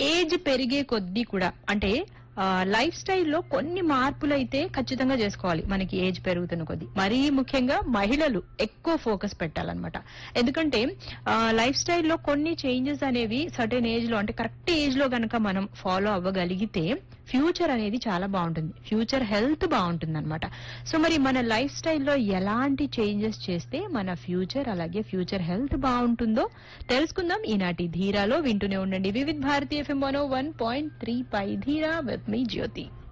age పెరిగే కొద్దీ కూడా అంటే లైఫ్ స్టైల్లో కొన్ని మార్పులు అయితే ఖచ్చితంగా చేసుకోవాలి మనకి ఏజ్ పెరుగుతున్న కొద్దీ మరీ ముఖ్యంగా మహిళలు ఎక్కువ ఫోకస్ పెట్టాలన్నమాట ఎందుకంటే లైఫ్ స్టైల్లో కొన్ని చేంజెస్ అనేవి సర్టెన్ ఏజ్ లో అంటే కరెక్ట్ ఏజ్ లో గనక మనం ఫాలో అవ్వగలిగితే ఫ్యూచర్ అనేది చాలా బాగుంటుంది ఫ్యూచర్ హెల్త్ బాగుంటుంది అనమాట సో మరి మన లైఫ్ స్టైల్లో ఎలాంటి చేంజెస్ చేస్తే మన ఫ్యూచర్ అలాగే ఫ్యూచర్ హెల్త్ బాగుంటుందో తెలుసుకుందాం ఈనాటి ధీరాలో వింటూనే ఉండండి Vividh Bharatiya FM one point three పై ధీరా విత్ మీ జ్యోతి